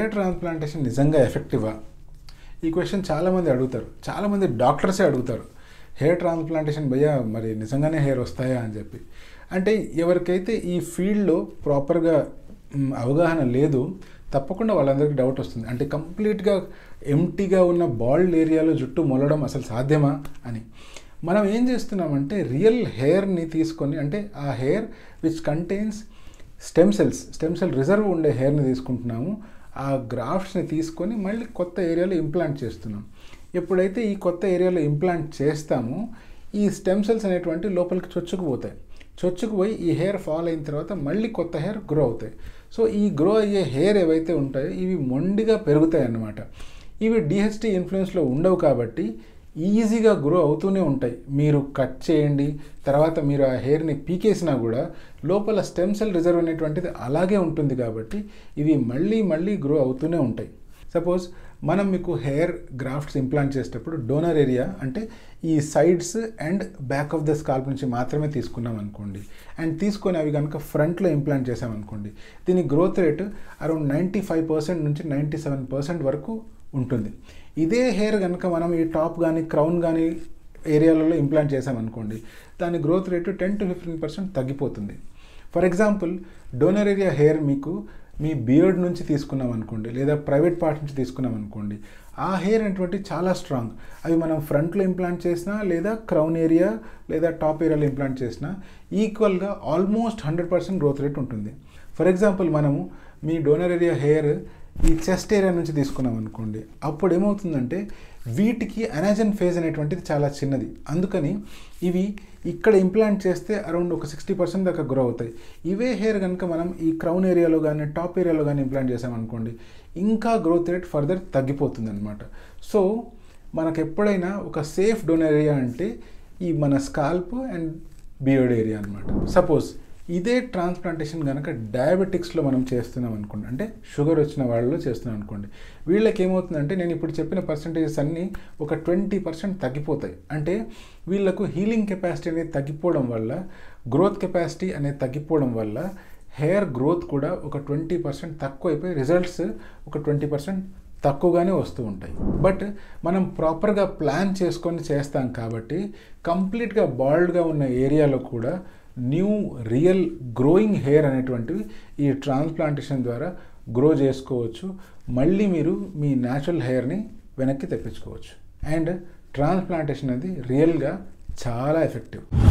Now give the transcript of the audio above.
hair transplantation నిజంగా ఎఫెక్టివా ఈ question చాలామంది అడుగుతారు చాలామంది డాక్టర్సే అడుగుతారు హెయిర్ ట్రాన్స్ప్లాంటేషన్ భయ్యా మరి నిజంగానే హెయిర్ వస్తాయా అని చెప్పి అంటే ఎవరికైతే ఈ ఫీల్డ్లో ప్రాపర్గా మ్, అవగాహన లేదు తప్పకుండా వాళ్ళందరికీ డౌట్ వస్తుంది అంటే కంప్లీట్గా ఎంటీగా ఉన్న బాల్డ్ ఏరియాలో జుట్టు మొలడం అసలు సాధ్యమా అని మనం ఏం చేస్తున్నామంటే రియల్ హెయిర్ని తీసుకొని అంటే ఆ hair which contains stem cells stem cell reserve ఉండే హెయిర్ని తీసుకుంటున్నాము ఆ గ్రాఫ్ట్స్ని తీసుకొని మళ్ళీ కొత్త ఏరియాలో ఇంప్లాంట్ చేస్తున్నాం ఎప్పుడైతే ఈ కొత్త ఏరియాలో ఇంప్లాంట్ చేస్తామో ఈ స్టెమ్ సెల్స్ అనేటువంటి లోపలికి చొచ్చుకుపోతాయి చొచ్చుకుపోయి ఈ హెయిర్ ఫాల్ అయిన తర్వాత మళ్ళీ కొత్త హెయిర్ గ్రో అవుతాయి సో ఈ గ్రో అయ్యే హెయిర్ ఏవైతే ఉంటాయో ఇవి మొండిగా పెరుగుతాయి అన్నమాట ఇవి డిహెచ్టీ ఇన్ఫ్లుయెన్స్లో ఉండవు కాబట్టి ఈజీగా గ్రో అవుతూనే ఉంటాయి మీరు కట్ చేయండి తర్వాత మీరు ఆ హెయిర్ని పీకేసినా కూడా లోపల స్టెమ్ సెల్ రిజర్వ్ అనేటువంటిది అలాగే ఉంటుంది కాబట్టి ఇవి మళ్ళీ మళ్ళీ గ్రో అవుతూనే ఉంటాయి సపోజ్ మనం మీకు హెయిర్ గ్రాఫ్ట్స్ ఇంప్లాంట్ చేసేటప్పుడు డోనర్ ఏరియా అంటే ఈ sides and back of the scalp నుంచి మాత్రమే తీసుకున్నాం అనుకోండి అండ్ తీసుకొని అవి కనుక ఫ్రంట్లో ఇంప్లాంట్ చేసామనుకోండి దీని growth rate around ninety five percent నుంచి నైంటీ సెవెన్ పర్సెంట్ వరకు ఉంటుంది ఇదే హెయిర్ కనుక మనం ఈ టాప్ కానీ క్రౌన్ కానీ ఏరియాలలో ఇంప్లాంట్ చేసామనుకోండి దాని growth rate ten to fifteen percent తగ్గిపోతుంది for example donor area hair మీకు మీ బియర్డ్ నుంచి తీసుకున్నాం అనుకోండి లేదా ప్రైవేట్ పార్ట్ నుంచి తీసుకున్నాం అనుకోండి ఆ హెయిర్ అనేటువంటి చాలా స్ట్రాంగ్ అవి మనం ఫ్రంట్లో ఇంప్లాంట్ చేసినా లేదా క్రౌన్ ఏరియా లేదా టాప్ ఏరియాలో ఇంప్లాంట్ చేసినా ఈక్వల్గా almost hundred percent growth rate ఉంటుంది ఫర్ ఎగ్జాంపుల్ మనము మీ డోనర్ ఏరియా హెయిర్ ఈ చెస్ట్ ఏరియా నుంచి తీసుకున్నాం అనుకోండి అప్పుడు ఏమవుతుందంటే వీటికి అనాజన్ ఫేజ్ అనేటువంటిది చాలా చిన్నది అందుకని ఇవి ఇక్కడ ఇంప్లాంట్ చేస్తే అరౌండ్ ఒక సిక్స్టీ పర్సెంట్ దాకా గ్రో అవుతాయి ఇవే హెయిర్ కనుక మనం ఈ క్రౌన్ ఏరియాలో కానీ టాప్ ఏరియాలో కానీ ఇంప్లాంట్ చేసామనుకోండి ఇంకా గ్రోత్ రేట్ ఫర్దర్ తగ్గిపోతుంది అనమాట సో మనకు ఎప్పుడైనా ఒక సేఫ్ డోనర్ ఏరియా అంటే ఈ మన స్కాల్ప్ అండ్ బియర్డ్ ఏరియా అనమాట సపోజ్ ఇదే ట్రాన్స్ప్లాంటేషన్ కనుక డయాబెటిక్స్లో మనం చేస్తున్నాం అనుకోండి అంటే షుగర్ వచ్చిన వాళ్ళలో చేస్తున్నాం అనుకోండి వీళ్ళకి ఏమవుతుందంటే నేను ఇప్పుడు చెప్పిన పర్సంటేజెస్ అన్నీ ఒక ట్వంటీ పర్సెంట్ తగ్గిపోతాయి అంటే వీళ్ళకు హీలింగ్ కెపాసిటీ అనేది తగ్గిపోవడం వల్ల గ్రోత్ కెపాసిటీ అనేది తగ్గిపోవడం వల్ల హెయిర్ గ్రోత్ కూడా ఒక ట్వంటీ పర్సెంట్ తక్కువ అయిపోయి రిజల్ట్స్ ఒక ట్వంటీ పర్సెంట్ తక్కువగానే వస్తూ ఉంటాయి బట్ మనం ప్రాపర్గా ప్లాన్ చేసుకొని చేస్తాం కాబట్టి కంప్లీట్గా బాల్డ్గా ఉన్న ఏరియాలో కూడా న్యూ రియల్ గ్రోయింగ్ హెయిర్ అనేటువంటివి ఈ ట్రాన్స్ప్లాంటేషన్ ద్వారా గ్రో చేసుకోవచ్చు మళ్ళీ మీరు మీ న్యాచురల్ హెయిర్ని వెనక్కి తెప్పించుకోవచ్చు అండ్ ట్రాన్స్ప్లాంటేషన్ అనేది రియల్గా చాలా ఎఫెక్టివ్